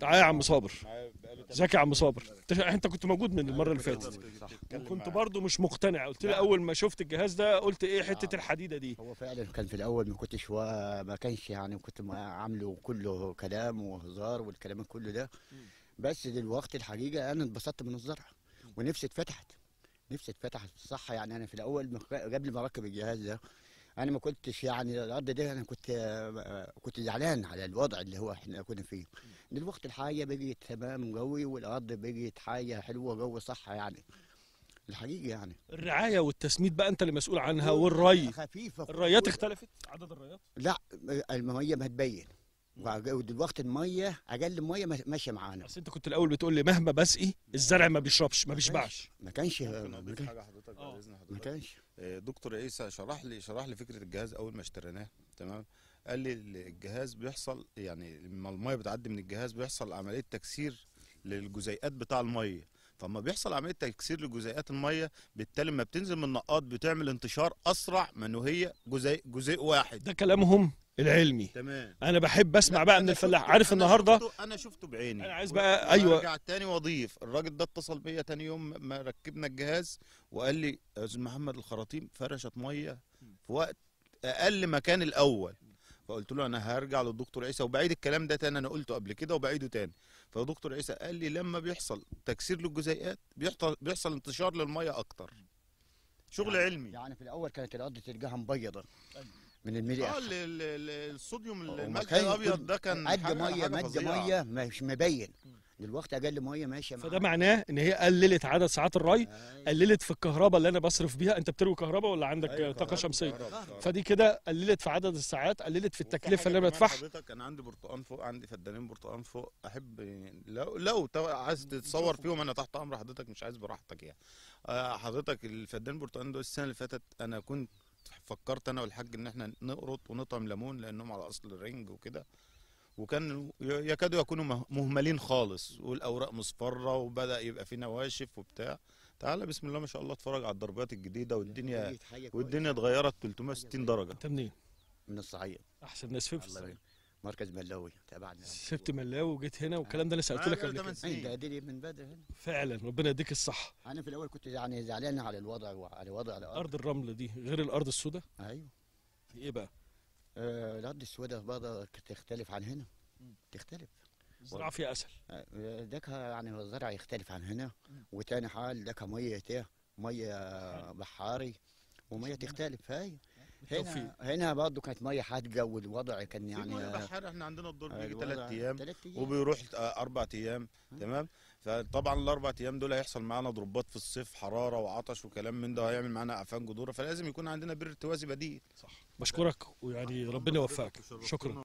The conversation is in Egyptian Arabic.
تعالى يا عم صابر ازيك يا عم صابر انت انت كنت موجود من المره اللي فاتت وكنت برضو مش مقتنع قلت لي اول ما شفت الجهاز ده قلت ايه حته الحديده دي هو فعلا كان في الاول ما كنتش و... ما كانش يعني كنت ما عامله كله كلام وهزار والكلام كله ده بس دلوقتي الحقيقه انا اتبسطت من الزرع ونفسي اتفتحت نفسي اتفتحت صح يعني انا في الاول مخ- قبل ما اركب الجهاز ده انا ما كنتش يعني الارض ده انا كنت كنت زعلان على الوضع اللي هو احنا كنا فيه دلوقتي الحاجه بقت تمام قوي والارض بقت حاجه حلوه قوي صح يعني الحقيقه يعني الرعايه والتسميد بقى انت اللي مسؤول عنها والري خفيفه الريات اختلفت عدد الريات لا الميه ما تبين ودلوقتي الميه اقل ميه ما- ماشيه معانا بس انت كنت الاول بتقول لي مهما بسقي الزرع ما بيشربش ما بيشبعش ما كانش ممكن ما اضيف كانش- حاجه حضرتك آه. بعد اذن ما حضرتك كانش آه، دكتور عيسى شرح لي شرح لي فكره الجهاز اول ما اشتريناه تمام قال لي الجهاز بيحصل يعني لما الميه بتعدي من الجهاز بيحصل عمليه تكسير للجزيئات بتاع الميه فلما بيحصل عمليه تكسير لجزيئات الميه بالتالي لما بتنزل من النقاط بتعمل انتشار اسرع من وهي جزيء جزيء واحد ده كلامهم العلمي تمام انا بحب اسمع لا، بقى أنا من الفلاح شفته- عارف أنا النهارده شفته- انا شفته بعيني أنا عايز و- بقى- أيوة. وارجع تاني واضيف الراجل ده اتصل بيا تاني يوم ما ركبنا الجهاز وقال لي يا استاذ محمد الخراطيم فرشت ميه في وقت اقل ما كان الاول فقلت له انا هرجع للدكتور عيسى وبعيد الكلام ده تاني انا قلته قبل كده وبعيده تاني فدكتور عيسى قال لي لما بيحصل تكسير للجزيئات بيحصل بيحصل انتشار للميه اكتر شغل يعني علمي يعني في الاول كانت الارض تلقاها مبيضه من اه الملح ال- ال- ال- الصوديوم وما الملح كان الابيض كل- ده كان قد حاجة- ميه حاجة مد فظيعة. ميه مش مبين دلوقتي اقل ميه ماشيه فده معانا. معناه ان هي قللت عدد ساعات الري أيوة. قللت في الكهرباء اللي انا بصرف بيها انت بتروي كهرباء ولا عندك أيوة، طاقه كهرباء، شمسيه كهرباء. فدي كده قللت في عدد الساعات قللت في وفي التكلفه اللي حاجة انا كمان بدفعها حضرتك انا عندي برتقان فوق عندي فدانين برتقان فوق احب يعني لو لو تو- عايز تتصور فيهم انا تحت امر حضرتك مش عايز براحتك يعني آه، حضرتك الفدان برتقان دول السنه اللي فاتت انا كنت فكرت انا والحاج ان احنا نقرط ونطعم ليمون لانهم على اصل الرنج وكده وكان ي- يكادوا يكونوا مه- مهملين خالص والاوراق مصفره وبدا يبقى في نواشف وبتاع تعالى بسم الله ما شاء الله اتفرج على الدرجات الجديده والدنيا بقيت حاجة كويسة. والدنيا اتغيرت 360 درجه انت منين من الصعيد احسن ناس فين في الله الصعيد يبارك. مركز ملاوي تبعنا سبت ملاوي وجيت هنا والكلام ده انا سالت آه، لك بقى قبل تمن كده سنين. ده دي من بدري هنا فعلا ربنا يديك الصحه انا في الاول كنت يعني زعلان على الوضع وعلى وضع الارض ارض الرمل دي غير الارض السوداء ايوه في ايه بقى آه، الارض السوداء برضه تختلف عن هنا تختلف الزراعه فيها اسهل آه، داك يعني الزرع يختلف عن هنا وتاني حال داك ميه ايه ميه بحاري وميه تختلف هاي بالتوفيق. هنا هنا برضه كانت ميه حادقه والوضع كان يعني يعني آه، بحر احنا عندنا الدور آه، بيجي الوضع ثلاث ايام تلات ايام وبيروح آه، اربع ايام تمام فطبعا الاربع ايام دول هيحصل معانا ضربات في الصيف حراره وعطش وكلام من ده هيعمل معانا اعفان جذوره فلازم يكون عندنا بر ارتوازي بديل بشكرك ويعني ربنا يوفقك شكرا